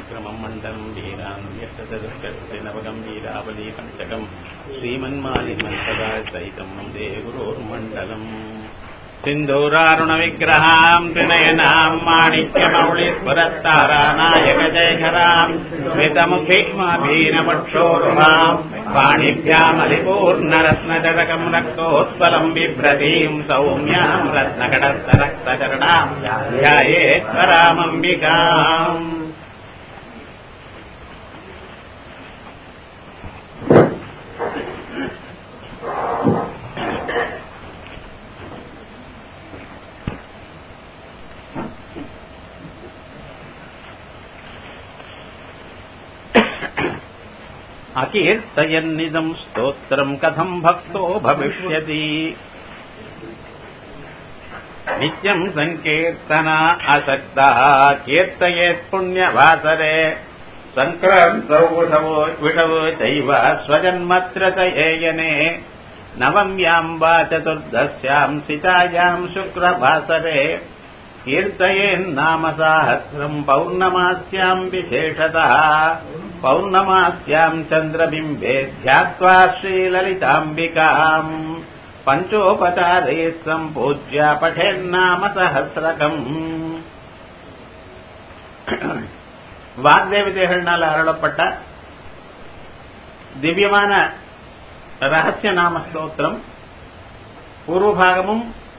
विक्रमम् मण्डलम् वीरान् यष्टचतुष्कस्य नवकम् वीरावली पञ्चकम् श्रीमन्मालिमन्तदा सहितम् वन्दे गुरोर्मण्डलम् सिन्धूरारुणविग्रहाम् त्रिनयनाम् माणिक्यमौलिस्वरत्तारानायकजयकराम् स्मितमुखीमभीनपक्षोरुहाम् पाणिभ्यामलिपूर्णरत्नचरकम् रक्तोत्पलम् बिभ्रतीम् सौम्याम् रत्नकटस्थरक्तचरणाम् ध्यायेत्तरामम्बिकाम् अकीर्तयन्निदम् स्तोत्रम् कथम् भक्तो भविष्यति नित्यम् सङ्कीर्तना असक्तः कीर्तयेत् पुण्यवासरे सङ्क्रान्तौ विषवो विषवो चैव स्वजन्मत्र च एयने नवम्याम् वा चतुर्दश्याम् सितायाम् शुक्रवासरे कीर्तयेन्नाम साहस्रम् पौर्णमास्याम् विशेषतः पौर्णमास्याम् चन्द्रबिम्बे ध्यात्वा श्रीललिताम्बिकाम् पञ्चोपचारे सम्पूज्य पठेन्नाम सहस्रकम् வாக்தேவதைகள்னால அருளப்பட்ட திவ்யமான ரகசிய நாம ஸ்தோத்திரம் பூர்வபாகமும்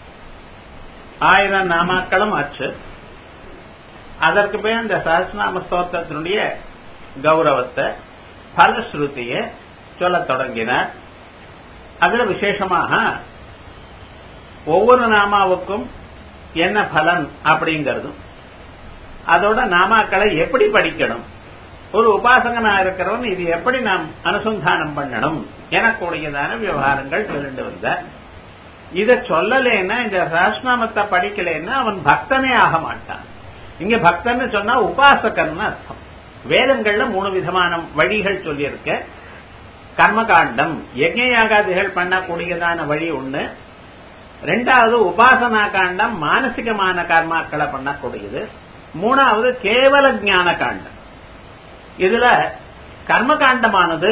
ஆயிரம் நாமாக்களும் ஆச்சு அதற்கு பேர் இந்த சஹஸ்நாம ஸ்தோத்திரத்தினுடைய கௌரவத்தை பலஸ்ருதிய சொல்ல தொடங்கினார் அதுல விசேஷமாக ஒவ்வொரு நாமாவுக்கும் என்ன பலன் அப்படிங்கறதும் அதோட நாமாக்களை எப்படி படிக்கணும் ஒரு உபாசகனா இருக்கிறவன் இது எப்படி நாம் அனுசந்தானம் பண்ணணும் எனக்கூடியதான விவகாரங்கள் சொல்லிட்டு வந்த இத சொல்லலைன்னா இந்த சஹஸ்நாமத்தை படிக்கலைன்னா அவன் பக்தனே ஆக மாட்டான் இங்க பக்தன்னு சொன்னா உபாசகன்னு அர்த்தம் வேதங்கள்ல மூணு விதமான வழிகள் சொல்லியிருக்க கர்மகாண்டம் யஜ்யாகாதிகள் பண்ணக்கூடியதான வழி ஒண்ணு ரெண்டாவது உபாசனா காண்டம் மானசிகமான கர்மாக்களை பண்ணக்கூடியது மூணாவது கேவல ஞான காண்டம் இதுல கர்மகாண்டமானது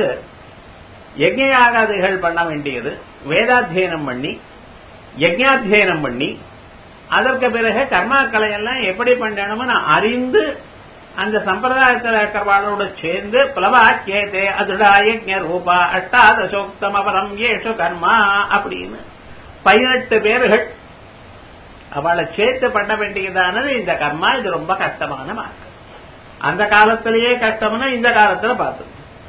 யஜ்யாகாதிகள் பண்ண வேண்டியது வேதாத்தியனம் பண்ணி யஜ்யாத்தியனம் பண்ணி அதற்கு பிறகு கர்மாக்களை எல்லாம் எப்படி பண்ணணும்னு அறிந்து அந்த சம்பிரதாயத்தில் இருக்கிறவாளோட சேர்ந்து பிளவாக்கியதே அதுடாயஜ ரூபா அஷ்டாதசோக்தம் அபரம் ஏஷு கர்மா அப்படின்னு பதினெட்டு பேர்கள் அவளை சேர்த்து பண்ண வேண்டியதானது இந்த கர்மா இது ரொம்ப கஷ்டமான மார்க்கம் அந்த காலத்திலேயே கஷ்டம்னா இந்த காலத்துல பார்த்தோம்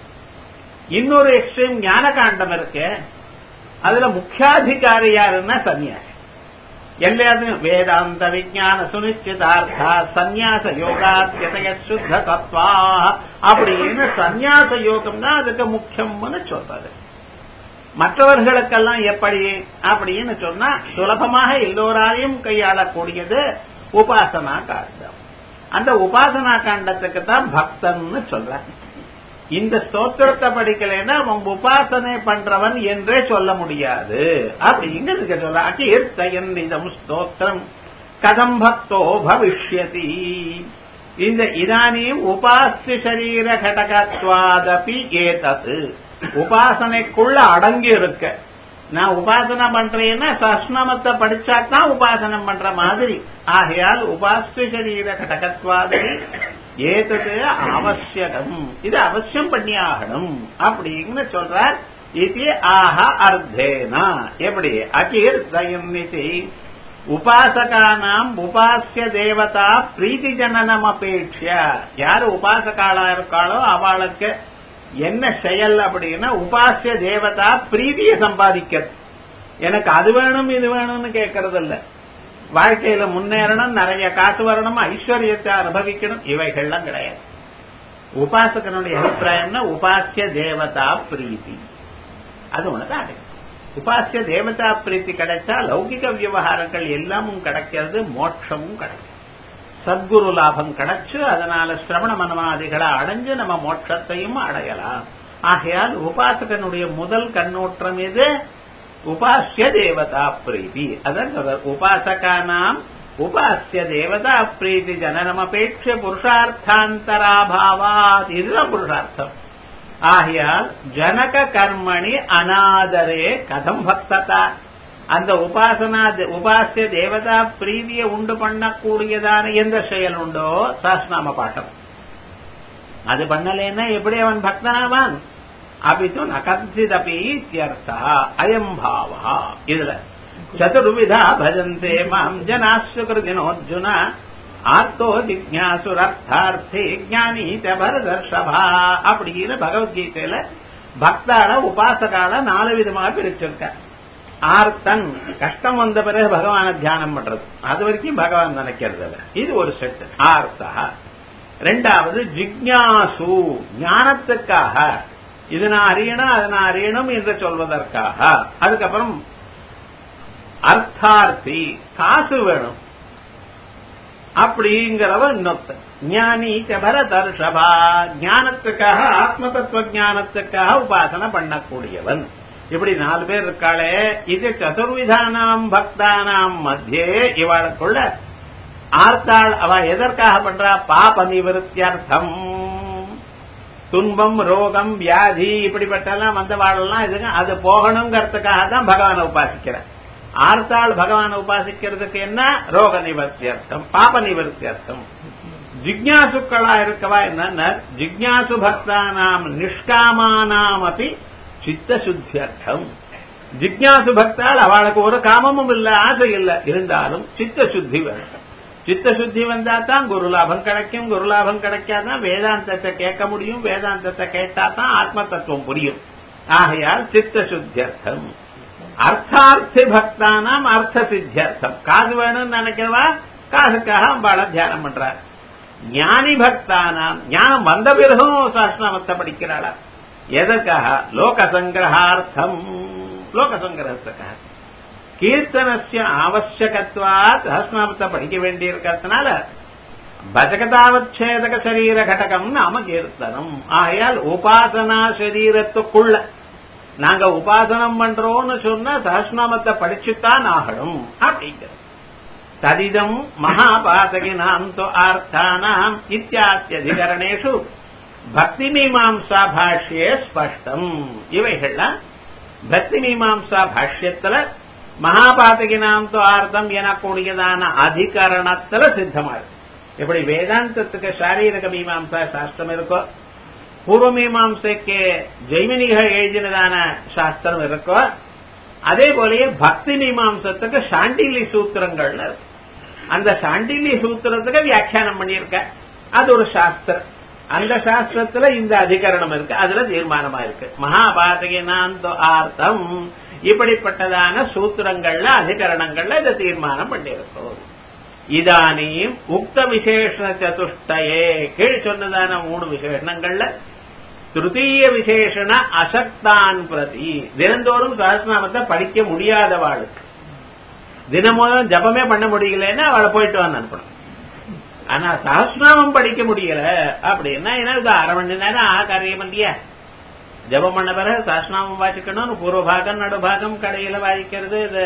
இன்னொரு எக்ஸ்ட்ரீம் ஞான காண்டம் இருக்கு அதுல முக்கியாதிகாரி யாருன்னா சன்னியாசி எல்லாத்தையும் வேதாந்த விஜான சுனிச்சிதார்த்தா சந்நியாச யோகாத்தியதைய சுத்த தத்வா அப்படின்னு சந்நியாச யோகம் தான் அதுக்கு முக்கியம்னு சொல்றது மற்றவர்களுக்கெல்லாம் எப்படி அப்படின்னு சொன்னா சுலபமாக எல்லோராலையும் கையாளக்கூடியது உபாசனா காண்டம் அந்த உபாசனா காண்டத்துக்கு தான் பக்தன்னு சொல்றாங்க இந்த ஸ்தோத்திரத்தை படிக்கலைன்னா அவன் உபாசனை பண்றவன் என்றே சொல்ல முடியாது அப்படிங்கிறதுக்கு சொல்ற அகீர்த்தயன் இதம் ஸ்தோத்திரம் கதம் பக்தோ பவிஷ்யதி இந்த இதானியும் உபாசிய சரீர கடகத்வாதபி ஏதது உபாசனைக்குள்ள அடங்கி இருக்க நான் உபாசனை பண்றேன்னா சஸ்நாமத்தை படிச்சாதான் உபாசனம் பண்ற மாதிரி ஆகையால் உபாசிய சரீர கடகத்வாதி ஏதது அவசியம் இது அவசியம் பண்ணி ஆகணும் அப்படின்னு சொல்றார் இது ஆஹ அர்த்தேனா எப்படி அகீர்த்தயம் உபாசகானாம் உபாசிய தேவதா பிரீத்தி ஜனனம் அபேட்ச யாரு உபாசகாலா இருக்காளோ அவளுக்கு என்ன செயல் அப்படின்னா உபாசிய தேவதா பிரீதிய சம்பாதிக்கிறது எனக்கு அது வேணும் இது வேணும்னு கேட்கறது இல்ல வாழ்க்கையில முன்னேறணும் நிறைய காசு வரணும் ஐஸ்வர்யத்தை அனுபவிக்கணும் இவைகள்லாம் கிடையாது உபாசகனுடைய அபிப்பிராயம்னா உபாசிய தேவதா பிரீதி அது ஒண்ணுதான் அடையும் உபாசிய தேவதா பிரீத்தி கிடைச்சா லௌகிக விவகாரங்கள் எல்லாமும் கிடைக்கிறது மோட்சமும் கிடைக்கும் சத்குரு லாபம் கிடைச்சு அதனால சிரவண மனமாதிகளை அடைஞ்சு நம்ம மோட்சத்தையும் அடையலாம் ஆகையால் உபாசகனுடைய முதல் கண்ணோட்டம் எது உபாசிய தேவதா பிரீதி அதான் சொல்ற உபாசகானாம் உபாசிய தேவதா பிரீதி ஜனனமபேட்ச புருஷார்த்தாந்தராபாவாத் இதுதான் புருஷார்த்தம் ஆகையால் ஜனக கர்மணி அநாதரே கதம் பக்ததா அந்த உபாசனா உபாசிய தேவதா பிரீதியை உண்டு பண்ணக்கூடியதான எந்த செயல் உண்டோ சாஸ்நாம பாட்டம் அது பண்ணலேன்னா எப்படி அவன் பக்தனாவான் அபித்து நகர்ஜிதபி இத்தியர்த்தா அயம் பாவா இதுல சதுர்விதா பஜந்தே மாம் ஜனாசுகிருதினோர்ஜுன ஆர்த்தோ ஜிக்யாசுரர்த்தார்த்தி ஜானி பரதர்ஷபா அப்படின்னு பகவத்கீதையில பக்தால உபாசகால நாலு விதமாக பிரிச்சிருக்க ஆர்த்தன் கஷ்டம் வந்த பிறகு பகவான தியானம் பண்றது அது வரைக்கும் பகவான் நினைக்கிறது இல்ல இது ஒரு செட் ஆர்த்தா ரெண்டாவது ஜிக்யாசு ஞானத்துக்காக இது நான் அறியணும் அது நான் அறியணும் என்று சொல்வதற்காக அதுக்கப்புறம் அர்த்தார்த்தி காசு வேணும் அப்படிங்கிறவ இன்னொத்த ஞானி பரதர்ஷபா ஞானத்துக்காக ஆத்ம தத்துவ ஞானத்துக்காக உபாசனை பண்ணக்கூடியவன் இப்படி நாலு பேர் இருக்காளே இது சதுர்விதானாம் பக்தானாம் மத்தியே இவாளுக்குள்ள ஆர்த்தாள் அவ எதற்காக பண்றா பாப நிவர்த்தியர்த்தம் துன்பம் ரோகம் வியாதி இப்படிப்பட்டெல்லாம் வந்த வாழலாம் இதுங்க அது போகணுங்கிறதுக்காக தான் பகவானை உபாசிக்கிறார் ஆர்த்தாள் பகவானை உபாசிக்கிறதுக்கு என்ன ரோக நிவர்த்தியர்த்தம் பாப நிவர்த்தியர்த்தம் ஜிக்யாசுக்களா இருக்கவா என்ன ஜிக்யாசு பக்தானாம் நிஷ்காமானாம் அப்படி சித்த சுத்தியர்த்தம் ஜிக்யாசு பக்தால் அவளுக்கு ஒரு காமமும் இல்ல ஆசை இல்ல இருந்தாலும் சித்த சுத்தி வேணும் சித்த சுத்தி வந்தா தான் குரு லாபம் கிடைக்கும் குரு லாபம் கிடைக்காதான் வேதாந்தத்தை கேட்க முடியும் வேதாந்தத்தை கேட்டா தான் ஆத்ம தத்துவம் புரியும் ஆகையால் சித்த சுத்தியர்த்தம் அர்த்தார்த்தி பக்தானாம் அர்த்த சித்தியர்த்தம் காசு வேணும்னு நினைக்கிறவா காசுக்காக அம்பாள தியானம் பண்றார் ஞானி பக்தானாம் ஞானம் வந்த பிறகும் சாஸ்திரமத்தை படிக்கிறாளா எதற்காக லோக சங்கிரகார்த்தம் லோக சங்கிரகத்துக்காக கீர்த்தனசிய ஆவசியகத்வாத் சஹஸ்நாமத்தை படிக்க வேண்டியிருக்கிறதுனால பஜகதாவச்சேதக சரீர கடகம் நாம கீர்த்தனம் ஆகையால் உபாசனா சரீரத்துக்குள்ள நாங்க உபாசனம் பண்றோம்னு சொன்னா சஹஸ்நாமத்தை படிச்சுத்தான் ஆகணும் அப்படிங்கிறது ததிதம் மகாபாதகினாம் தோ ஆர்த்தானாம் இத்தியாத்தியதிகரணேஷு பக்தி மீமாம்சா பாஷ்யே ஸ்பஷ்டம் இவைகள்லாம் பக்தி மீமாம்சா பாஷ்யத்துல மகாபாதகினாம் தோ ஆர்த்தம் எனக்கூடியதான அதிகரணத்துல சித்தமா இருக்கு எப்படி வேதாந்தத்துக்கு சாரீரக மீமாம்சா சாஸ்திரம் இருக்கோ பூர்வ மீமாம்சைக்கு ஜெய்மினிகள் எழுதினதான சாஸ்திரம் இருக்கோ அதே போலயே பக்தி மீமாம்சத்துக்கு சாண்டிலி சூத்திரங்கள்ல இருக்கு அந்த சாண்டிலி சூத்திரத்துக்கு வியாக்கியானம் பண்ணியிருக்க அது ஒரு சாஸ்திரம் அந்த சாஸ்திரத்துல இந்த அதிகரணம் இருக்கு அதுல தீர்மானமா இருக்கு மகாபாதகினாந்தோ ஆர்த்தம் இப்படிப்பட்டதான சூத்திரங்கள்ல அதிகரணங்கள்ல இதை தீர்மானம் பண்ணியிருக்கோம் இதானியும் உக்த விசேஷ சதுஷ்டயே கீழ் சொன்னதான மூணு விசேஷணங்கள்ல திருத்தீய விசேஷண அசக்தான் பிரதி தினந்தோறும் சஹஸ்நாமத்தை படிக்க முடியாதவாளுக்கு தினமும் ஜபமே பண்ண முடியலன்னா அவளை போயிட்டு வந்து அனுப்பணும் ஆனா சஹஸ்நாமம் படிக்க முடியல அப்படின்னா என்ன இது அரை மணி நேரம் ஆ காரியம் இல்லையா ஜபம் பண்ண பிறகு சஹஸ்நாமம் வாசிக்கணும் பூர்வபாகம் நடுபாகம் கடையில வாசிக்கிறது இது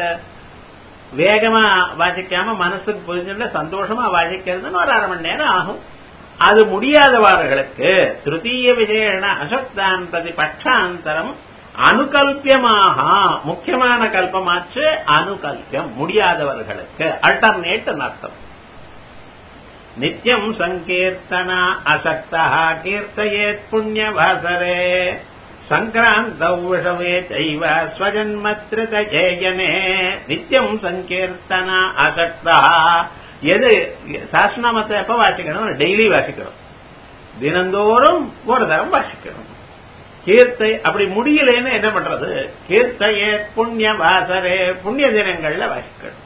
வேகமா வாசிக்காம மனசுக்கு புரிஞ்சுட்டு சந்தோஷமா வாசிக்கிறதுன்னு ஒரு அரை மணி நேரம் ஆகும் அது முடியாதவர்களுக்கு திருத்தீய விசேஷண அசக்தான் பிரதி பட்சாந்தரம் அனுகல்பியமாக முக்கியமான கல்பமாச்சு அனுகல்பியம் முடியாதவர்களுக்கு அல்டர்னேட் அர்த்தம் நித்தியம் சங்கீர்த்தனா அசக்தா கீர்த்தயேத் புண்ணியவாசரே சங்கராந்தௌ விஷமே செய்வ ஸ்வஜன்மத்ருதேயனே நித்தியம் சங்கீர்த்தனா அசக்தா எது சாஸ்திரநாமத்தை எப்ப வாசிக்கணும் டெய்லி வாசிக்கணும் தினந்தோறும் ஒரு தரம் வாசிக்கணும் கீர்த்தை அப்படி முடியலன்னு என்ன பண்றது கீர்த்தையே புண்ணிய வாசரே புண்ணிய தினங்கள்ல வாசிக்கணும்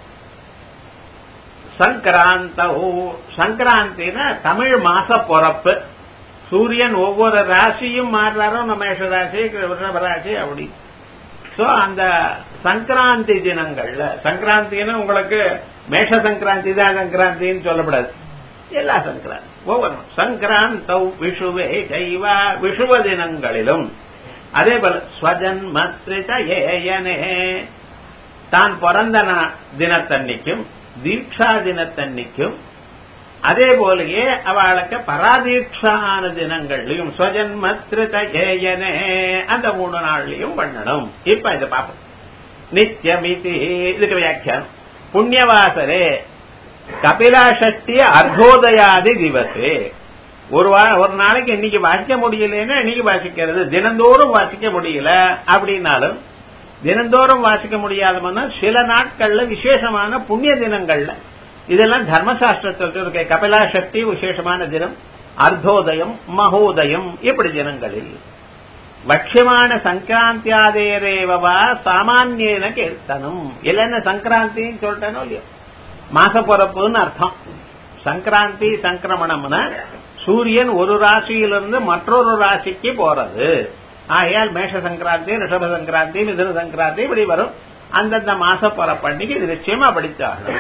சங்கராந்த சங்கராந்தினா தமிழ் மாச பொறப்பு சூரியன் ஒவ்வொரு ராசியும் மாறுறாரோ நம்ம மேஷ ராசி ரிஷப ராசி அப்படி சோ அந்த சங்கராந்தி தினங்கள்ல சங்கராந்தின்னு உங்களுக்கு மேஷ சங்கராந்தி தான் சங்கராந்தின்னு சொல்லப்படாது எல்லா சங்கராந்தி ஒவ்வொரு சங்கராந்த விஷுவே செய்வா விஷுவ தினங்களிலும் அதே போல ஸ்வஜன்மத்ரித ஏயனே தான் பிறந்த தினத்தன்னைக்கும் தீட்சா தினத்தன்னைக்கும் அதே போலயே அவளுக்கு பராதீட்சான தினங்கள்லயும் ஸ்வஜன்மத்ருதேயனே அந்த மூணு நாள்லயும் பண்ணணும் இப்ப இதை பார்ப்போம் நித்தியமிதி இதுக்கு வியாக்கியானம் புண்ணியவாசரே கபிலா சஷ்டி அர்த்தோதயாதி திவசே ஒரு வா- ஒரு நாளைக்கு இன்னைக்கு வாசிக்க முடியலன்னா இன்னைக்கு வாசிக்கிறது தினந்தோறும் வாசிக்க முடியல அப்படின்னாலும் தினந்தோறும் வாசிக்க முடியாதவன்னா சில நாட்கள்ல விசேஷமான புண்ணிய தினங்கள்ல இதெல்லாம் தர்மசாஸ்திரத்தில் இருக்க கபிலா சக்தி விசேஷமான தினம் அர்த்தோதயம் மகோதயம் இப்படி தினங்களில் வட்சியமான சங்கராந்தியாதேரேவா சாமானியன கீர்த்தனம் இல்லைன்னா சங்கராந்தின்னு சொல்லிட்டேனோ இல்லையோ மாச பிறப்புன்னு அர்த்தம் சங்கராந்தி சங்கிரமணம்னா சூரியன் ஒரு ராசியிலிருந்து மற்றொரு ராசிக்கு போறது ஆகையால் மேஷ சங்கராந்தி ரிஷப சங்கராந்தி மிதுன சங்கராந்தி இப்படி வரும் அந்தந்த மாச பிறப்பன்னைக்கு இது நிச்சயமா படித்தாகணும்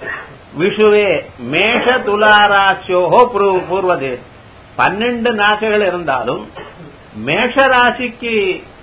விஷுவே மேஷ துலாராசியோகோ பூர்வ- பூர்வதே பன்னெண்டு ராசிகள் இருந்தாலும் மேஷ ராசிக்கு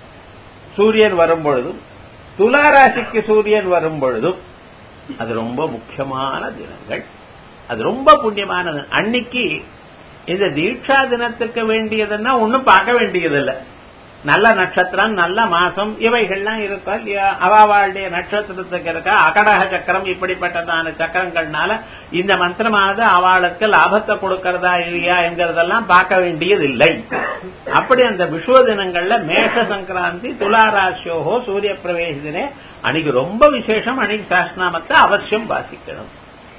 சூரியன் வரும் பொழுதும் துலா ராசிக்கு சூரியன் வரும் பொழுதும் அது ரொம்ப முக்கியமான தினங்கள் அது ரொம்ப புண்ணியமானது அன்னைக்கு இந்த தீட்சா தினத்துக்கு வேண்டியதுன்னா ஒன்னும் பார்க்க வேண்டியதில்லை நல்ல நட்சத்திரம் நல்ல மாசம் இவைகள்லாம் இருக்கா இல்லையா அவாவாளுடைய நட்சத்திரத்துக்கு இருக்கா அகடக சக்கரம் இப்படிப்பட்டதான சக்கரங்கள்னால இந்த மந்திரமானது அவளுக்கு லாபத்தை கொடுக்கறதா இல்லையா என்கிறதெல்லாம் பார்க்க வேண்டியதில்லை அப்படி அந்த விஷுவ தினங்கள்ல மேஷ சங்கராந்தி துளாராசியோகோ சூரிய பிரவேசத்தினே அன்னைக்கு ரொம்ப விசேஷம் அன்னைக்கு சாஸ்திரநாமத்தை அவசியம் வாசிக்கணும்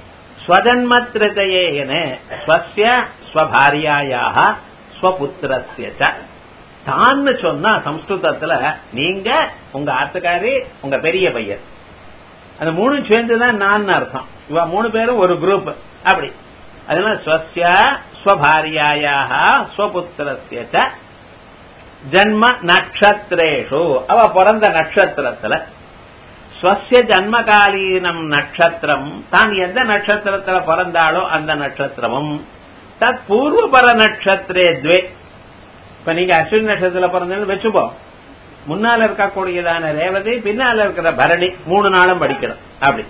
ஸ்வஜன்மத்ரிதயேன ஸ்வஸ்ய ஸ்வபாரியாயாக ஸ்வபுத்திரஸ்ய ச. தான்னு சொன்னா சம்ஸ்கிருதத்துல நீங்க உங்க ஆத்துக்காரி உங்க பெரிய பையன் அந்த மூணு சேர்ந்துதான் நான் அர்த்தம் இவ மூணு பேரும் ஒரு குரூப் அப்படி அதனால ஸ்வஸ்ய ஸ்வபாரியாயாக ஸ்வபுத்திரஸ்ய ச. ஜன்ம நட்சத்திரேஷு அவ பிறந்த நட்சத்திரத்துல ஸ்வசிய ஜன்மகாலீனம் நட்சத்திரம் தான் எந்த நட்சத்திரத்துல பிறந்தாளோ அந்த நட்சத்திரமும் தத் பூர்வபர நட்சத்திரே துவே இப்ப நீங்க அஸ்வின் நட்சத்திரத்துல பிறந்தீங்கன்னு வச்சுப்போம் முன்னால இருக்கக்கூடியதான ரேவதி பின்னால இருக்கிற பரணி மூணு நாளும் படிக்கணும் அப்படி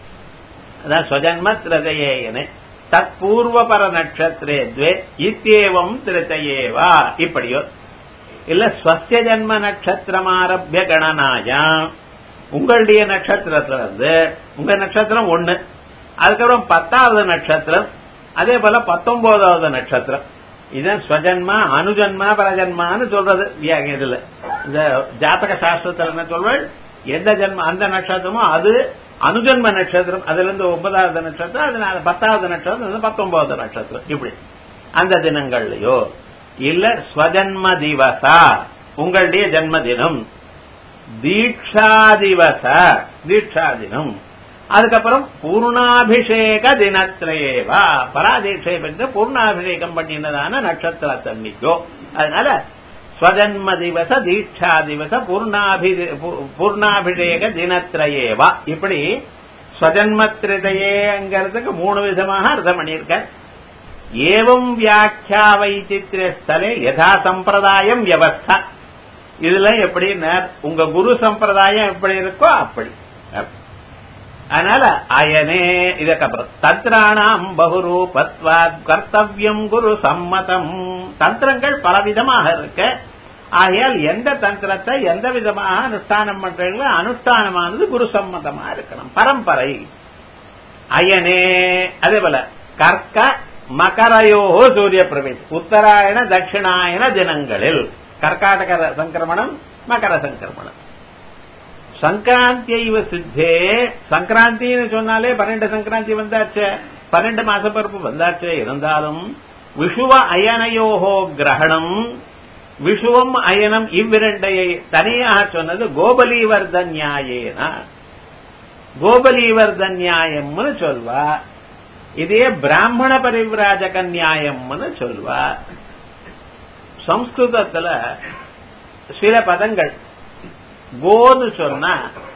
அதான் ஸ்வஜன்ம திரதையேன தத் பூர்வபர நட்சத்திரே துவே இத்தியேவம் திருத்தையேவா இப்படியோ இல்ல ஸ்வசிய ஜன்ம நட்சத்திரம் ஆரம்பிய கணனாயாம் உங்களுடைய நட்சத்திரத்துல இருந்து உங்க நட்சத்திரம் ஒண்ணு அதுக்கப்புறம் பத்தாவது நட்சத்திரம் அதே போல பத்தொன்பதாவது நட்சத்திரம் இதுதான் ஸ்வஜன்மா அனுஜன்மா பரஜன்மான்னு சொல்றது வியா- இதுல இந்த ஜாதக சாஸ்திரத்துல என்ன சொல்வது எந்த ஜென்ம அந்த நட்சத்திரமோ அது அனுஜன்ம நட்சத்திரம் அதுல இருந்து ஒன்பதாவது நட்சத்திரம் அதனால பத்தாவது நட்சத்திரம் அது பத்தொன்பதாவது நட்சத்திரம் இப்படி அந்த தினங்கள்லயோ இல்ல ஸ்வஜன்ம திவசா உங்களுடைய ஜன்ம தினம் தீட்சா திவச தீட்சா தினம் அதுக்கப்புறம் பூர்ணாபிஷேக தினத்திலேவா பராதீட்சை பெற்று பூர்ணாபிஷேகம் பண்ணினதான நட்சத்திரத்தன்னைக்கோ அதனால ஸ்வஜன்ம திவச தீட்சா திவச பூர்ணாபி பூர்ணாபிஷேக தினத்திரையேவா இப்படி ஸ்வஜன்மத்திரையேங்கிறதுக்கு மூணு விதமாக அர்த்தம் பண்ணியிருக்க ஏவம் வியாக்கியா வைச்சித்திர ஸ்தலே யதா சம்பிரதாயம் வியவஸ்தா இதுல எப்படி உங்க குரு சம்பிரதாயம் எப்படி இருக்கோ அப்படி அதனால அயனே இதுக்கப்புறம் தத்ராணாம் பகுரூபத்வாத் கர்த்தவியம் குரு சம்மதம் தந்திரங்கள் பலவிதமாக இருக்கு ஆகையால் எந்த தந்திரத்தை எந்த விதமாக அனுஷ்டானம் பண்றீங்களோ அனுஷ்டானமானது குரு சம்மதமா இருக்கணும் பரம்பரை அயனே அதே போல கர்க்க மகரயோ சூரிய பிரவேசம் உத்தராயண தட்சிணாயன தினங்களில் கர்நாடக சங்கிரமணம் மகர சங்கிரமணம் சங்கராந்தியைவ சித்தே சங்கராந்தின்னு சொன்னாலே பன்னெண்டு சங்கராந்தி வந்தாச்சு பன்னெண்டு மாச பருப்பு வந்தாச்சு இருந்தாலும் விஷுவ அயனையோகோ கிரகணம் விஷுவம் அயனம் இவ்விரண்டையை தனியாக சொன்னது கோபலீவர்த நியாயேன கோபலீவர்த நியாயம்னு சொல்வா இதே பிராமண பரிவிராஜக நியாயம்னு சொல்வா சம்ஸ்கிருதத்துல சில பதங்கள் கோன்னு சொன்னா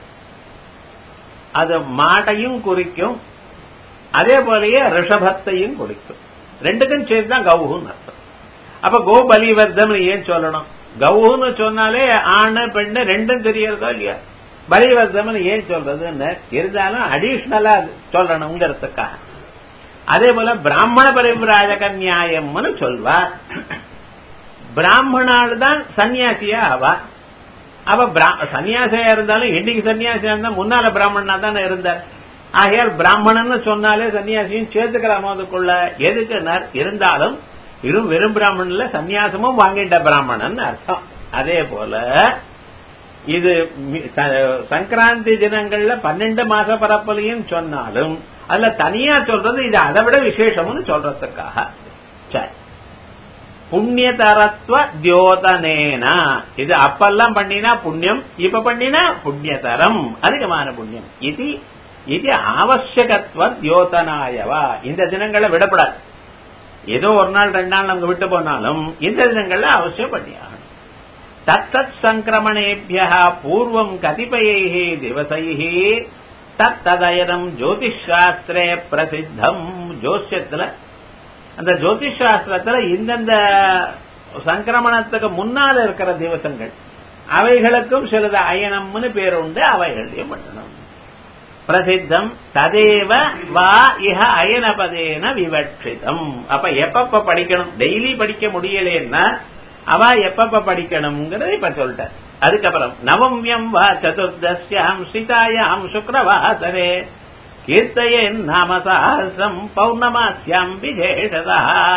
அது மாட்டையும் குறிக்கும் அதே போலயே ரிஷபத்தையும் குறிக்கும் ரெண்டுக்கும் சேர்த்து தான் கவுன்னு அர்த்தம் அப்ப கோ பலிவர்தம் ஏன் சொல்லணும் கவுன்னு சொன்னாலே ஆண் பெண்ணு ரெண்டும் தெரியறதோ இல்லையா பலிவர்த்தம்னு ஏன் சொல்றதுன்னு இருந்தாலும் அடிஷனலா சொல்லணுங்கிறதுக்காக அதே போல பிராமண பரிவிராஜக நியாயம்னு சொல்வார் பிராமணால் தான் சன்னியாசியா ஆவா அவ சன்னியாசியா இருந்தாலும் என்னைக்கு சன்னியாசியா இருந்தா முன்னால பிராமணனா தானே இருந்தார் ஆகையால் பிராமணன்னு சொன்னாலே சன்னியாசியும் சேர்த்துக்கலாம் அதுக்குள்ள எதுக்கு இருந்தாலும் இரும் வெறும் பிராமணன்ல சன்னியாசமும் வாங்கிட்ட பிராமணன் அர்த்தம் அதே போல இது சங்கராந்தி தினங்கள்ல பன்னெண்டு மாச பரப்பலையும் சொன்னாலும் அதுல தனியா சொல்றது இது அதை விட விசேஷம்னு சொல்றதுக்காக சரி புண்ணியதரத்துவ தியோதனேனா இது அப்பெல்லாம் பண்ணினா புண்ணியம் இப்ப பண்ணினா புண்ணியதரம் அதிகமான புண்ணியம் இது இது ஆவசியகத்துவ தியோதனாயவா இந்த தினங்களை விடப்படாது ஏதோ ஒரு நாள் ரெண்டு நாள் நமக்கு விட்டு போனாலும் இந்த தினங்கள்ல அவசியம் பண்ணியாகணும் தத்தத் சங்கிரமணேபிய பூர்வம் கதிபயை திவசை தத்ததயனம் ஜோதிஷாஸ்திரே பிரசித்தம் ஜோசியத்துல அந்த ஜோதிஷ் சாஸ்திரத்துல இந்தந்த சங்கிரமணத்துக்கு முன்னால இருக்கிற திவசங்கள் அவைகளுக்கும் சிலது அயனம்னு பேர் உண்டு அவைகளையும் பண்ணணும் பிரசித்தம் ததேவ வா இஹ அயனபதேன விவட்சிதம் அப்ப எப்பப்ப படிக்கணும் டெய்லி படிக்க முடியலன்னா அவ எப்பப்ப படிக்கணுங்கிறத இப்ப சொல்லிட்டார் அதுக்கப்புறம் நவம்யம் வா சதுர்தசியாம் சிதாயாம் சுக்ரவாசரே கீர்த்தயன் நாம சாஹசம் பௌர்ணமாஸ்யாம் விசேஷதா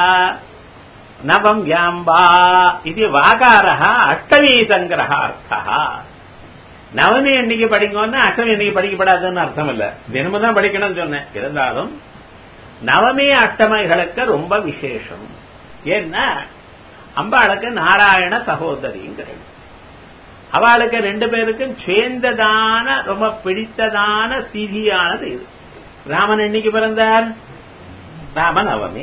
நவம்யாம் வா இது வாகார அஷ்டமீ சங்கிரகார்த்தா நவமி அன்னைக்கு படிக்கணும்னா அஷ்டமி அன்னைக்கு படிக்கப்படாதுன்னு அர்த்தம் இல்ல தினமும் தான் படிக்கணும்னு சொன்னேன் இருந்தாலும் நவமி அஷ்டமைகளுக்கு ரொம்ப விசேஷம் ஏன்னா அம்பாளுக்கு நாராயண சகோதரிங்கிறது அவளுக்கு ரெண்டு பேருக்கும் சேர்ந்ததான ரொம்ப பிடித்ததான திதியானது இது ராமன் என்னைக்கு பிறந்தார் ராம நவமி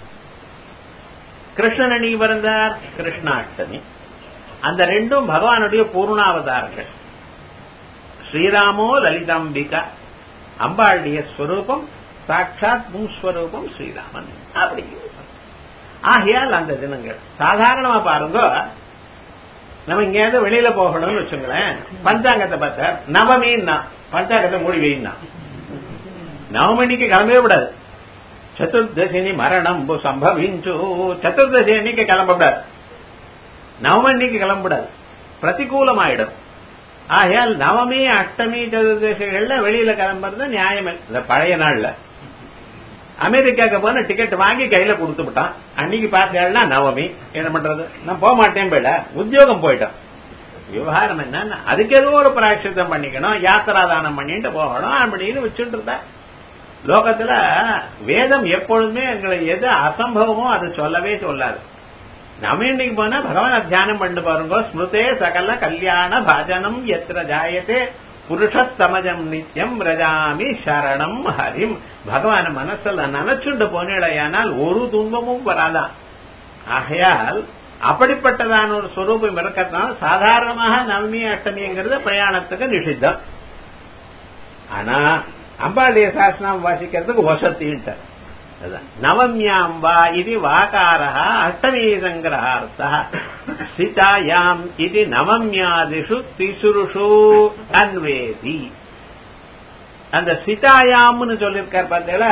கிருஷ்ணன் என்னைக்கு பிறந்தார் கிருஷ்ணாஷ்டமி அந்த ரெண்டும் பகவானுடைய பூர்ணாவதாரங்கள் ஸ்ரீராமோ லலிதாம்பிகா அம்பாளுடைய ஸ்வரூபம் சாட்சாத் முஸ்வரூபம் ஸ்ரீராமன் அப்படி ஆகையால் அந்த தினங்கள் சாதாரணமா பாருங்க நம்ம இங்கேருந்து வெளியில போகணும்னு வச்சுங்களேன் பஞ்சாங்கத்தை பார்த்த நவமின்னா பஞ்சாங்கத்தை மூடி வைனா நவமணிக்கு கிளம்பவே விடாது சதுர்தசினி மரணம் சம்பவிஞ்சு சதுர்தசி அன்னைக்கு கிளம்பக்கூடாது நவமணிக்கு கிளம்பக்கூடாது பிரதிகூலமாயிடும் ஆகையால் நவமி அஷ்டமி சதுர்தசிகள்ல வெளியில கிளம்புறது நியாயம் இந்த பழைய நாள்ல அமெரிக்காக்கு போன டிக்கெட் வாங்கி கையில கொடுத்து விட்டான் அன்னைக்கு பார்த்தேன்னா நவமி என்ன பண்றது நான் போக மாட்டேன் போயிட உத்தியோகம் போயிட்டான் விவகாரம் என்ன அதுக்கு ஏதோ ஒரு பிராட்சித்தம் பண்ணிக்கணும் யாத்திரா தானம் பண்ணிட்டு போகணும் அப்படின்னு வச்சுட்டு இருந்தா லோகத்துல வேதம் எப்பொழுதுமே எங்களை எது அசம்பவமோ அது சொல்லவே சொல்லாது நம்ம இன்னைக்கு போனா பகவான் தியானம் பண்ணி பாருங்க ஸ்மிருதே சகல கல்யாண பாஜனம் எத்திர ஜாயத்தே புருஷத்தமஜம் நித்தியம் ரஜாமி சரணம் ஹரிம் பகவான மனசுல நினைச்சுண்டு போனேடையானால் ஒரு துன்பமும் வராதான் ஆகையால் அப்படிப்பட்டதான ஒரு ஸ்வரூபம் இருக்கிறதுனால சாதாரணமாக நவமி அஷ்டமிங்கிறது பிரயாணத்துக்கு நிஷித்தம் ஆனா அம்பாளுடைய சாசனம் வாசிக்கிறதுக்கு வசத்தின்ட்டார் நவம்யாம் வா இது வாகாரா அஷ்டமீ சங்கிரகார்த்தா சிதாயாம் இது நவம்யாதிஷு திசுருஷு அன்வேதி அந்த சிதாயாம்னு சொல்லியிருக்கார் பார்த்தீங்களா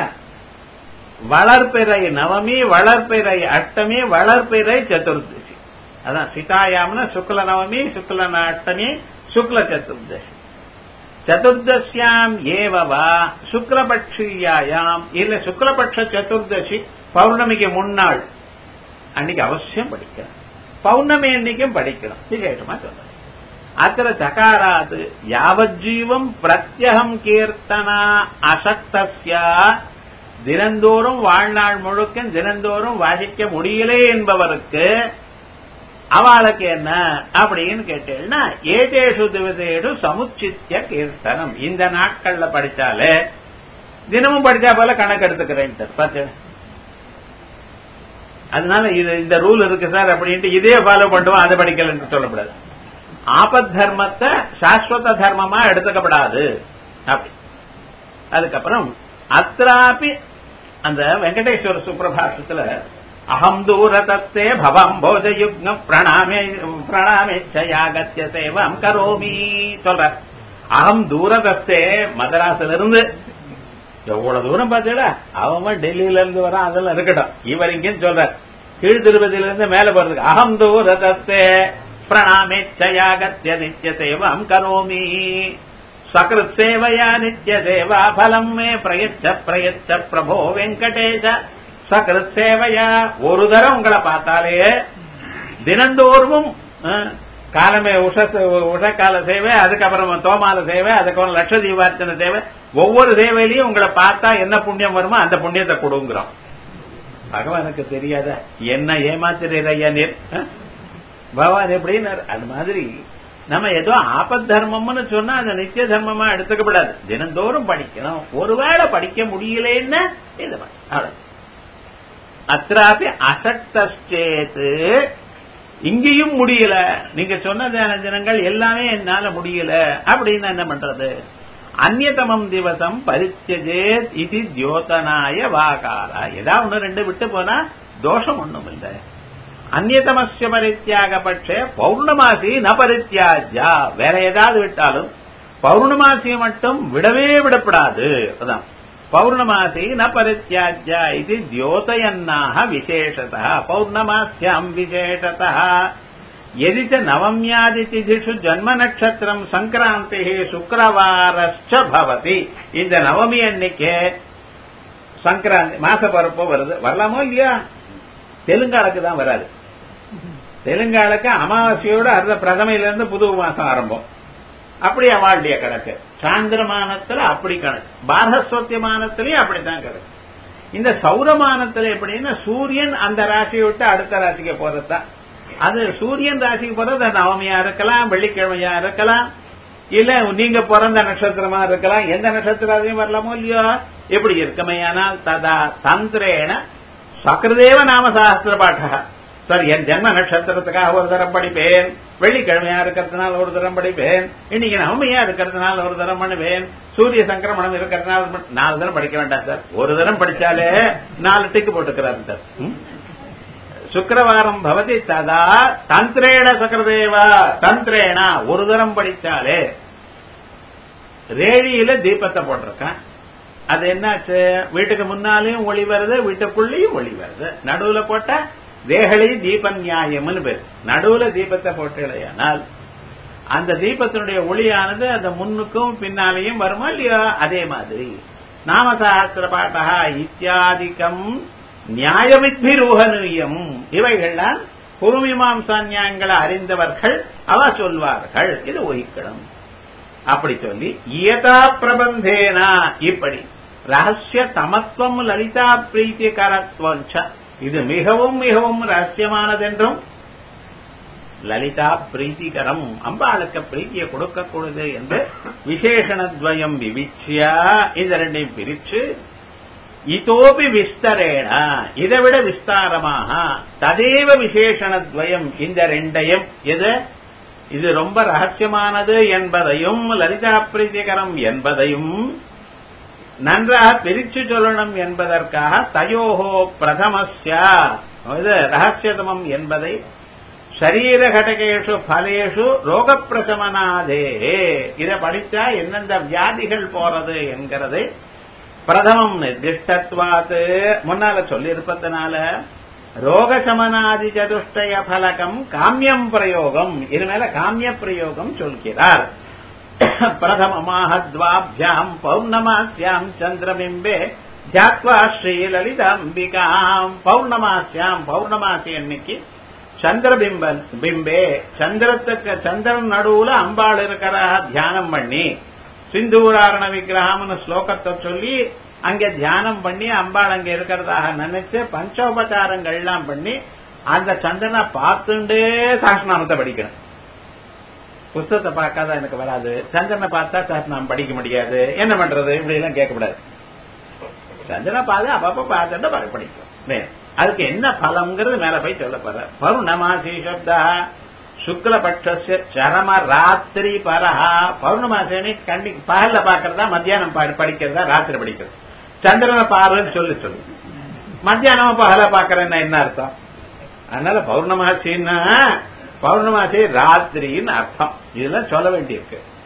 வளர்பிறை நவமி வளர்பிறை அஷ்டமி வளர்பிறை சதுர்தசி அதான் சிதாயாம்னு சுக்ல நவமி சுக்ல அஷ்டமி சுக்ல சதுர்தசி சதுர்தசியாம் ஏவவா சுக்லபட்சியாயாம் இல்ல சுக்லபட்ச சதுர்தசி பௌர்ணமிக்கு முன்னாள் அன்னைக்கு அவசியம் படிக்கணும் பௌர்ணமி அன்னைக்கும் படிக்கணும் விசேஷமா சொல்ற அத்திர சகாராது யாவஜீவம் பிரத்யகம் கீர்த்தனா அசக்தஸ்யா தினந்தோறும் வாழ்நாள் முழுக்க தினந்தோறும் வாசிக்க முடியலே என்பவருக்கு அவளுக்கு என்ன அப்படின்னு கேட்டேன்னா ஏதேஷு திவதேஷு சமுச்சித்திய கீர்த்தனம் இந்த நாட்கள்ல படிச்சாலே தினமும் படிச்சா போல கணக்கு எடுத்துக்கிறேன் பார்த்து அதனால இது இந்த ரூல் இருக்கு சார் அப்படின்ட்டு இதே ஃபாலோ பண்ணுவோம் அதை படிக்கலன்னு சொல்லக்கூடாது ஆபத் தர்மத்தை சாஸ்வத தர்மமா எடுத்துக்கப்படாது அப்படி அதுக்கப்புறம் அத்ராபி அந்த வெங்கடேஸ்வர சுப்பிரபாஷத்துல அகம் தூரதத்தே பவம் போஜயுக்னம் பிரணாமே பிரணாமே யாகத்திய சேவம் கரோமி சொல்ற அகம் தூரதஸ்தே மதராசில இருந்து எவ்வளவு தூரம் பார்த்தீங்களா அவன் டெல்லியில இருந்து வரான் அதெல்லாம் இருக்கட்டும் இவர் இங்கன்னு சொல்றார் கீழ் திருப்பதியில இருந்து மேல போறதுக்கு அகம் தூரதஸ்தே பிரணாமேச்சயாகத்ய நித்திய சேவம் கரோமி சகிருத் சேவையா நித்திய சேவா பலம் மே பிரயச்ச பிரயச்ச பிரபோ வெங்கடேஷ சகிருத் சேவையா ஒரு தரம் உங்களை பார்த்தாலே தினந்தோறும் அஹ், காலமே உஷ உஷக்கால சேவை அதுக்கப்புறம் தோமால சேவை அதுக்கப்புறம் லட்ச தீபார்த்தன சேவை ஒவ்வொரு சேவையிலையும் உங்களை பார்த்தா என்ன புண்ணியம் வருமோ அந்த புண்ணியத்தை கொடுங்கிறோம் பகவானுக்கு தெரியாத என்ன ஏமாத்துறீர் ஐயா நீர் அஹ்? பகவான் எப்படின்னு அது மாதிரி நம்ம ஏதோ ஆபத் தர்மம்னு சொன்னா அந்த நித்திய தர்மமா எடுத்துக்கப்படாது தினந்தோறும் படிக்கணும் ஒருவேளை படிக்க முடியலன்னா இந்த மாதிரி அவ்வளவு. அத்ராபி அசக்தேத்து இங்கேயும் முடியல நீங்க சொன்ன தியான தினங்கள் எல்லாமே என்னால முடியல அப்படின்னு என்ன பண்றது அந்நியதமம் திவசம் பரிச்சஜேத் இது தியோதனாய வாகாரா ஏதாவது ஒண்ணு ரெண்டு விட்டு போனா தோஷம் ஒண்ணும் இல்லை அந்நியதமஸ்ய பரித்தியாக பட்சே பௌர்ணமாசி ந பரித்தியாஜா வேற ஏதாவது விட்டாலும் பௌர்ணமாசி மட்டும் விடவே விடப்படாது அதான் பௌர்ணமாசி ந பரித்தியாஜா இது தியோதயன்னாக விசேஷத பௌர்ணமாஸ்யாம் விசேஷத यदि च நவமியாதிதிஷு ஜன்ம நட்சத்திரம் சங்கராந்தி சுக்கரவாரஸ்ச பவதி இந்த நவமி அன்னைக்கு சங்கராந்தி மாச பரப்போ வருது வரலாமோ இல்லையா தெலுங்காளுக்கு தான் வராது தெலுங்காளுக்கு அமாவாசையோட அர்த்த பிரதமையிலிருந்து புது மாசம் ஆரம்பம் அப்படி அவளுடைய கணக்கு சாந்திரமானத்துல அப்படி கணக்கு பாரஸ்வத்தியமானத்திலயும் அப்படித்தான் கணக்கு இந்த சௌரமானத்துல எப்படின்னா சூரியன் அந்த ராசியை விட்டு அடுத்த ராசிக்கு போறதுதான் அது சூரியன் ராசிக்கு போறது நவமியா இருக்கலாம் வெள்ளிக்கிழமையா இருக்கலாம் இல்ல நீங்க பிறந்த நட்சத்திரமா இருக்கலாம் எந்த நட்சத்திரத்தையும் வரலாமோ இல்லையோ எப்படி இருக்குமையானால் ததா தந்திரேன சக்கரதேவ நாம சாஸ்திர பாட்டா சார் என் ஜென்ம நட்சத்திரத்துக்காக ஒரு தரம் படிப்பேன் வெள்ளிக்கிழமையா இருக்கிறதுனால ஒரு தரம் படிப்பேன் இன்னைக்கு நவமையா இருக்கிறதுனால ஒரு தரம் பண்ணுவேன் சூரிய சங்கிரமணம் இருக்கிறதுனால மட்டும் நாலு தரம் படிக்க வேண்டாம் சார் ஒரு தரம் படிச்சாலே நாலு டிக்கு போட்டுக்கிறாரு சார் ம்? சுக்கிரவாரம் பவதி ததா தந்திரேண சக்கரதேவா தந்திரேண ஒரு தரம் படிச்சாலே ரேடியில தீபத்தை போட்டிருக்கேன் அது என்னாச்சு வீட்டுக்கு முன்னாலேயும் ஒளி வருது வீட்டுக்குள்ளேயும் ஒளி வருது நடுவுல போட்டா தேகலி தீப நியாயம்னு பேர் நடுவுல தீபத்தை போட்டேனால் அந்த தீபத்தினுடைய ஒளியானது அந்த முன்னுக்கும் பின்னாலேயும் வருமா இல்லையா அதே மாதிரி நாமசாஸ்திர பாட்டா இத்தியாதிக்கம் நியாயவித்பிரூகனுயம் இவைகள்லாம் குருமீமாம்சா நியாயங்களை அறிந்தவர்கள் அவ சொல்வார்கள் இது ஒழிக்கணும் அப்படி சொல்லி இயதா பிரபந்தேனா இப்படி ரகசிய தமத்துவம் லலிதா பிரீத்திகரத்துவம் ச. இது மிகவும் மிகவும் ரகசியமானதென்றும் லலிதா பிரீத்திகரம் அம்பாளுக்கு பிரீத்தியை கொடுக்கக்கூடாது என்று விசேஷணத்வயம் விவிச்சியா இந்த ரெண்டையும் பிரிச்சு இதோபி விஸ்தரேண இதை விட விஸ்தாரமாக ததேவ விசேஷணத்வயம் இந்த ரெண்டையும் எது இது ரொம்ப ரகசியமானது என்பதையும் லலிதா பிரீத்திகரம் என்பதையும் நன்றாக பிரிச்சு சொல்லணும் என்பதற்காக தயோகோ பிரதமஸ்யா இது ரகசியதமம் என்பதை சரீர கடகேஷு பலேஷு ரோக பிரசமனாதே இதை படிச்சா எந்தெந்த வியாதிகள் போறது என்கிறது பிரதமம் நிர்திஷ்டத்வாத்து முன்னால சொல்லி இருப்பதனால ரோக சமனாதி சதுஷ்டய பலகம் காமியம் பிரயோகம் இது மேல காமிய பிரயோகம் சொல்கிறார் பிரதமமாக துவாபியாம் பௌர்ணமாஸ்யாம் சந்திரபிம்பே தியாத்வா ஸ்ரீலலிதாம்பிகாம் பௌர்ணமாஸ்யாம் பௌர்ணமாசி அன்னைக்கு சந்திரபிம்ப பிம்பே சந்திரத்துக்கு சந்திரன் நடுவுல அம்பாள் இருக்கிற தியானம் பண்ணி சிந்தூராரண விக்கிரகம்னு ஸ்லோகத்தை சொல்லி அங்க தியானம் பண்ணி அம்பாள் அங்க இருக்கிறதாக நினைச்சு பஞ்சோபச்சாரங்கள்லாம் பண்ணி அந்த சந்திரனை பார்த்துட்டே சாஸ்திரநாமத்தை படிக்கணும் புஸ்தகத்தை பார்க்காத எனக்கு வராது சந்திரனை பார்த்தா சாஸ்திரநாமம் படிக்க முடியாது என்ன பண்றது இப்படி எல்லாம் கேட்கக்கூடாது சந்திரனை பார்த்து அப்பப்ப பார்த்துட்டு ப- படிக்கும் வேணும். அதுக்கு என்ன பலம்ங்கிறது மேல போய் சொல்ல போற பௌர்ணமாசி சப்தா சுக்லபட்ச சரம ராத்திரி பரஹா பௌர்ணமாசி கண்டி பகல்ல பாக்குறதா மத்தியானம் பா- படிக்கிறதா ராத்திரி படிக்கிறது சந்திரனை பாருன்னு சொல்லி சொல்லு மத்தியானம் பகல பாக்குறேன்னா என்ன அர்த்தம் அதனால பௌர்ணமாசின்னா பௌர்ணமாசி ராத்திரின்னு அர்த்தம் இதெல்லாம் சொல்ல வேண்டியிருக்கு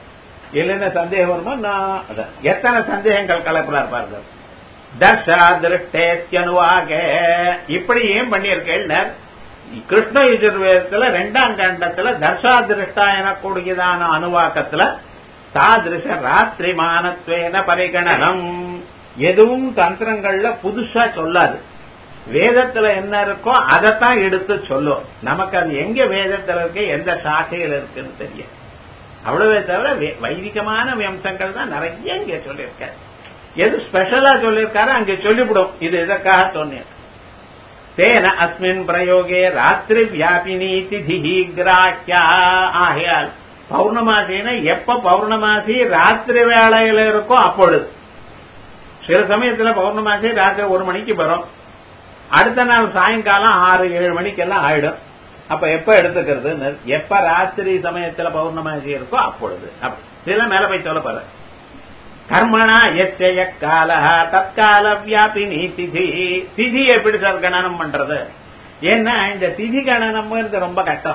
இல்லைன்னா சந்தேகம் வருமா நான் அதான். எத்தனை சந்தேகங்கள் கலப்புறார் பாருங்க தர்ஷா திருஷ்டேத்யனுவாக இப்படி ஏன் பண்ணியிருக்கேன் கிருஷ்ண யஜுர்வேதத்துல ரெண்டாம் கண்டத்துல தர்ஷா திருஷ்டா எனக்கூடியதான அனுவாக்கத்துல தாதிருஷ ராத்திரி மானத்வேன பரிகணனம் எதுவும் தந்திரங்கள்ல புதுசா சொல்லாது வேதத்துல என்ன இருக்கோ அதைத்தான் எடுத்து சொல்லும் நமக்கு அது எங்க வேதத்துல இருக்கு எந்த சாக்கையில் இருக்குன்னு தெரியும் அவ்வளவே தவிர வே- வைதிகமான வம்சங்கள் தான் நிறைய இங்க சொல்லியிருக்காரு எது ஸ்பெஷலா சொல்லியிருக்காரோ அங்க சொல்லிவிடும் இது இதற்காக சொன்னேன் தேன அஸ்மின் பிரயோகே ராத்திரி வியாபினி திதி கிராக்கியா ஆகையால் பௌர்ணமாசினா எப்ப பௌர்ணமாசி ராத்திரி வேளையில இருக்கோ அப்பொழுது சில சமயத்துல பௌர்ணமாசி ராத்திரி ஒரு மணிக்கு வரும் அடுத்த நாள் சாயங்காலம் ஆறு ஏழு மணிக்கெல்லாம் ஆயிடும் அப்ப எப்ப எடுத்துக்கிறது எப்ப ராத்திரி சமயத்துல பௌர்ணமாசி இருக்கோ அப்பொழுது அப்படி இதெல்லாம் மேல போய் சொல்ல போற கர்மணா எச்சய கால தற்கால வியாபினி திதி திதி எப்படி சார் கணனம் பண்றது ஏன்னா இந்த திதி கணனம்ங்கிறது ரொம்ப கஷ்டம்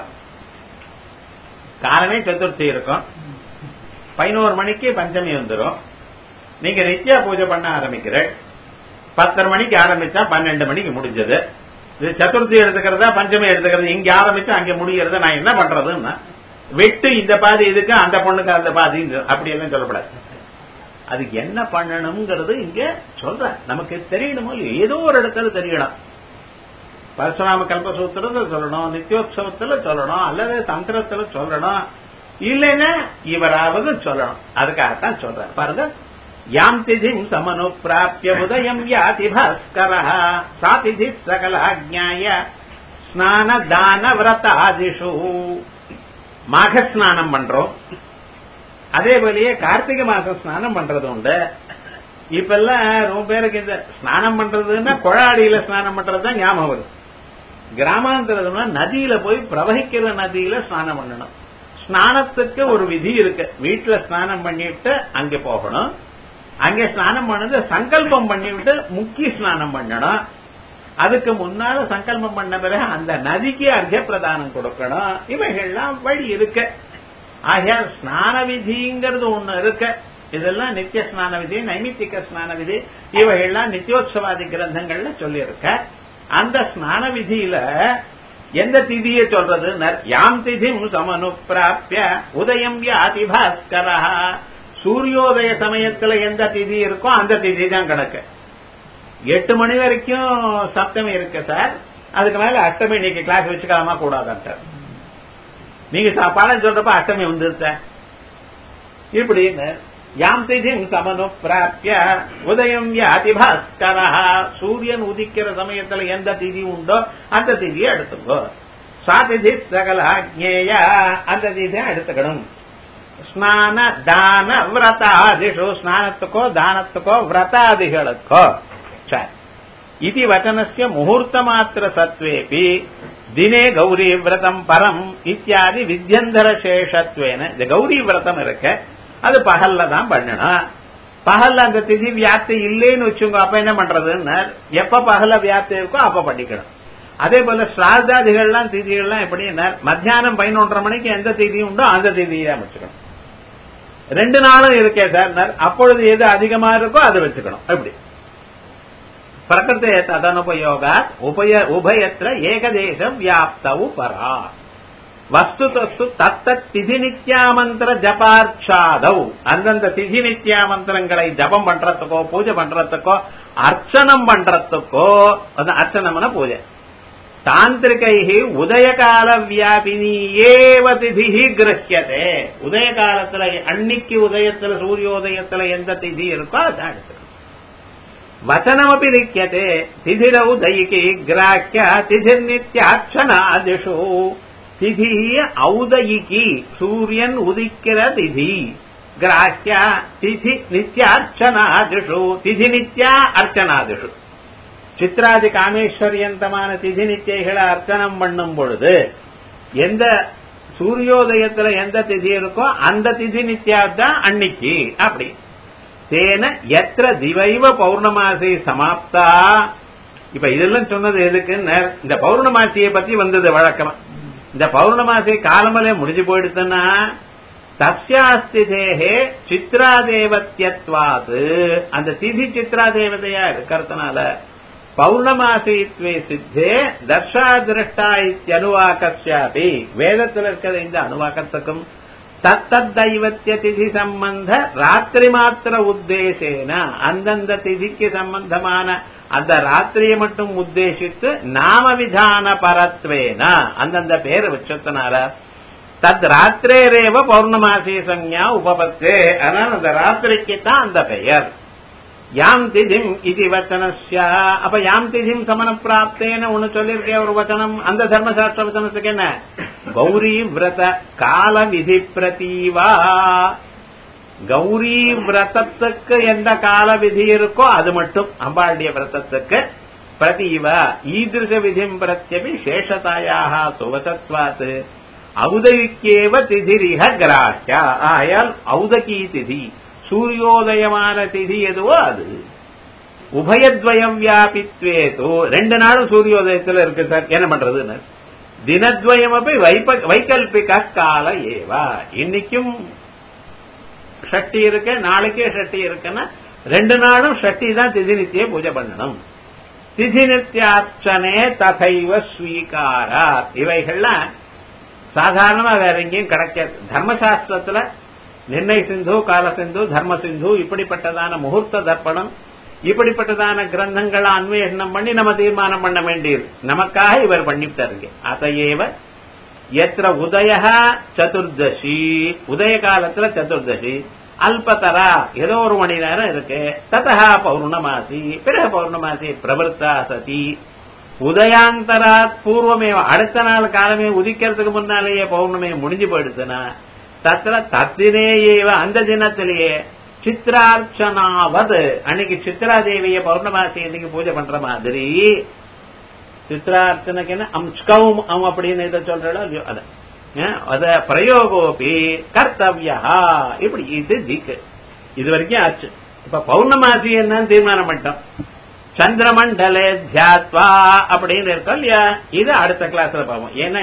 காலமே சதுர்த்தி இருக்கும் பதினோரு மணிக்கு பஞ்சமி வந்துடும் நீங்க நித்யா பூஜை பண்ண ஆரம்பிக்கிற பத்தரை மணிக்கு ஆரம்பிச்சா பன்னெண்டு மணிக்கு முடிஞ்சது இது சதுர்த்தி எடுத்துக்கிறதா பஞ்சமி எடுத்துக்கிறது இங்க ஆரம்பிச்சா அங்க முடியறத நான் என்ன பண்றதுன்னா வெட்டு இந்த பாதி இதுக்கு அந்த பொண்ணுக்கு அந்த பாதி இது, அப்படி எல்லாம் சொல்லப்படாது அதுக்கு என்ன பண்ணணுங்கிறது இங்க சொல்ற நமக்கு தெரியணுமோ இல்லையோ ஏதோ ஒரு இடத்துல தெரியணும் பரசுராம கல்பசூத்திரத்துல சொல்லணும் நித்தியோத்சவத்துல சொல்லணும் அல்லது தந்திரத்துல சொல்லணும் இல்லைன்னா இவராவது சொல்லணும் அதுக்காகத்தான் சொல்ற பாருங்க யாம் திதிம் சமனுப்பிராப்திய உதயம் யாதி பாஸ்கர சா திதி சகலாஜ்ஞாய ஸ்நான தான விரதாதிஷு மாக ஸ்நானம் பண்றோம் அதே போலயே கார்த்திகை மாசம் ஸ்நானம் பண்றது உண்டு இப்பெல்லாம் ரொம்ப பேருக்கு இந்த ஸ்நானம் பண்றதுன்னா குழாடியில ஸ்நானம் பண்றதுதான் ஞாபகம் வருது கிராமாந்தரம்னா நதியில போய் பிரவகிக்கிற நதியில ஸ்நானம் பண்ணணும் ஸ்நானத்துக்கு ஒரு விதி இருக்கு வீட்டுல ஸ்நானம் பண்ணிவிட்டு அங்க போகணும் அங்க ஸ்நானம் பண்ணது சங்கல்பம் பண்ணிவிட்டு முக்கிய ஸ்நானம் பண்ணணும் அதுக்கு முன்னால சங்கல்பம் பண்ண பிறகு அந்த நதிக்கு அர்த்த பிரதானம் கொடுக்கணும் இவைகள்லாம் வழி இருக்கு ஆகையால் ஸ்நான விதிங்கிறது ஒண்ணு இருக்கு இதெல்லாம் நித்திய ஸ்நான விதி நைமித்திக ஸ்நான விதி இவைகள்லாம் நித்தியோத்சவாதி கிரந்தங்கள்ல சொல்லியிருக்க அந்த ஸ்நான விதியில எந்த திதியை சொல்றது யாம் திதிம் சமனுப்பிராப்திய உதயம் வியாதி பாஸ்கரா சூரியோதய சமயத்துல எந்த திதி இருக்கோ அந்த திதி தான் கணக்கு எட்டு மணி வரைக்கும் சப்தமி இருக்கு சார் அதுக்கு மேல அஷ்டமி இன்னைக்கு கிளாஸ் வச்சுக்கலாமா கூடாதான்ட்டார் நீங்க சா- பாடம் சொல்றப்ப அஷ்டமி வந்துருத்த இப்படின்னு யாம் திதிம் சமனு பிராப்திய உதயம் வியாதி பாஸ்கரா சூரியன் உதிக்கிற சமயத்துல எந்த திதி உண்டோ அந்த திதியை எடுத்துக்கோ சாதிதி சகல ஜேய அந்த திதியை எடுத்துக்கணும் ஸ்நான தான விரதாதிஷு ஸ்நானத்துக்கோ தானத்துக்கோ விரதாதிகளுக்கோ சரி இது வச்சனஸ்ய முகூர்த்த மாத்திர சத்வேபி தினே கௌரி விரதம் பரம் இத்தியாதி வித்யந்தர சேஷத்வேன இந்த கௌரி விரதம் இருக்க அது பகல்ல தான் பண்ணணும் பகல்ல அந்த திதி வியாப்தி இல்லைன்னு வச்சுங்க அப்ப என்ன பண்றதுன்னு எப்ப பகல்ல வியாப்தி இருக்கோ அப்ப பண்ணிக்கணும் அதே போல ஸ்ரார்த்தாதிகள்லாம் திதிகள்லாம் எப்படின்னா மத்தியானம் பதினொன்றரை மணிக்கு எந்த திதி உண்டோ அந்த திதியை அமைச்சுக்கணும் ரெண்டு நாளும் இருக்கே சார் அப்பொழுது எது அதிகமா இருக்கோ அதை வச்சுக்கணும் எப்படி பிரகிருத்தே ததனுபயோகா உபய உபயத்துல ஏகதேசம் வியாப்தவு பரா வஸ்து தஸ்து தத்த திதி நித்யாமந்திர ஜபார்ச்சாதவ் அந்தந்த திதி நித்யாமந்திரங்களை ஜபம் பண்றதுக்கோ பூஜை பண்றதுக்கோ அர்ச்சனம் பண்றதுக்கோ அது அர்ச்சனம்னா பூஜை தாந்திரிகை உதயகால வியாபினி ஏவ திதி கிரஹியதே உதய காலத்துல அன்னைக்கு உதயத்துல சூரியோதயத்துல எந்த திதி இருக்கோ அதான் எடுத்துக்கணும் வச்சனமபி லிக்கியதே திதிரவு தைகி கிராக்கிய திதிர் நித்யாட்சணாதிஷு திதி ஔதயிகி சூரியன் உதிக்கிற திதி கிராக்கிய திதி நித்யார்ச்சனாதிஷு திதி நித்யா அர்ச்சனாதிஷு சித்ராதி காமேஸ்வரியந்தமான திதி நித்தியைகளை அர்ச்சனம் பண்ணும் பொழுது எந்த சூரியோதயத்துல எந்த திதி இருக்கோ அந்த திதி நித்யா தான் அன்னைக்கு அப்படி தேன எத்திர திவைவ பௌர்ணமாசி சமாப்தா இப்ப இதெல்லாம் சொன்னது எதுக்குன்னு இந்த பௌர்ணமாசியை பத்தி வந்தது வழக்கமா இந்த பௌர்ணமாசி காலமலே முடிஞ்சு போயிடுச்சுன்னா தஸ்யாஸ்திதேகே சித்ராதேவத்தியத்வாது அந்த திதி சித்ராதேவதையா இருக்கிறதுனால பௌர்ணமாசித்வே சித்தே தர்ஷா திருஷ்டா இத்தியனுவாக்கஸ்யாபி வேதத்தில் இருக்கிற இந்த அனுவாக்கத்துக்கும் தத்தத் தெய்வத்திய திதி சம்பந்த ராத்திரி மாத்திர உத்தேசேன அந்தந்த திதிக்கு சம்பந்தமான அந்த ராத்திரியை மட்டும் உத்தேசித்து நாம விதான பரத்வேன அந்தந்த பேரை வச்சதுனால தத் ராத்திரேரேவ பௌர்ணமாசி சஞ்ஞா உபபத்தே ஆனால் அந்த ராத்திரிக்கு தான் அந்த பெயர் யாம் திதிம் இது வச்சனஸ்ய அப்ப யாம் திதிம் சமன பிராப்தேன்னு ஒண்ணு சொல்லியிருக்கே ஒரு வச்சனம் அந்த தர்மசாஸ்திர வச்சனத்துக்கு என்ன கௌரி விரத கால விதி பிரதீவா கௌரி விரதத்துக்கு எந்த கால விதி இருக்கோ அது மட்டும் அம்பாளுடைய விரதத்துக்கு பிரதீவ ஈதிருஷ விதிம் பிரத்யபி சேஷதாயாக சுவசத்வாத் ஔதவிக்கேவ திதிரிஹ கிராஹ்யா ஆயால் ஔதகி திதி சூரியோதயமான திதி எதுவோ அது உபயத்வயம் வியாபித்வேதோ ரெண்டு நாளும் சூரியோதயத்துல இருக்கு சார் என்ன பண்றதுன்னு தினத்வயம் அப்படி வைக்கல்பிக கால ஏவா இன்னைக்கும் ஷட்டி இருக்கு நாளைக்கே ஷட்டி இருக்குன்னா ரெண்டு நாளும் ஷட்டி தான் திதி நித்திய பூஜை பண்ணணும் திதி நித்தியார்ச்சனே தகைவ ஸ்வீகாரா இவைகள்லாம் சாதாரணமா வேற எங்கேயும் கிடைக்காது தர்மசாஸ்திரத்துல நிர்ணய சிந்து கால சிந்து தர்ம சிந்து இப்படிப்பட்டதான முகூர்த்த தர்ப்பணம் இப்படிப்பட்டதான கிரந்தங்களை அன்வேஷணம் பண்ணி நம்ம தீர்மானம் பண்ண வேண்டியது நமக்காக இவர் பண்ணிவிட்டாருங்க அதையேவ எத்திர உதய சதுர்தசி உதய காலத்துல சதுர்தசி அல்பதரா ஏதோ ஒரு மணி நேரம் இருக்கு ததா பௌர்ணமாசி பிறகு பௌர்ணமாசி பிரவருத்தா சதி உதயாந்தராத் பூர்வமே அடுத்த நாள் காலமே உதிக்கிறதுக்கு முன்னாலேயே பௌர்ணமி முடிஞ்சு போயிடுச்சுன்னா தத்திர தத்தினேயேவ அந்த தினத்திலேயே சித்ரார்ச்சனாவது அன்னைக்கு சித்ரா தேவிய பௌர்ணமாசி இன்னைக்கு பூஜை பண்ற மாதிரி சித்ரார்ச்சனைக்கு என்ன அம்ஸ்கௌம் அம் அப்படின்னு இதை சொல்றோம் இல்லையோ அத அத பிரயோகோபி கர்த்தவியா இப்படி இது திக்கு இது வரைக்கும் ஆச்சு இப்ப பௌர்ணமாசி என்னன்னு தீர்மானம் பண்ணிட்டோம் சந்திரமண்டலே தியாத்வா அப்படின்னு இருக்கோம் இல்லையா இது அடுத்த கிளாஸ்ல பார்ப்போம் ஏன்னா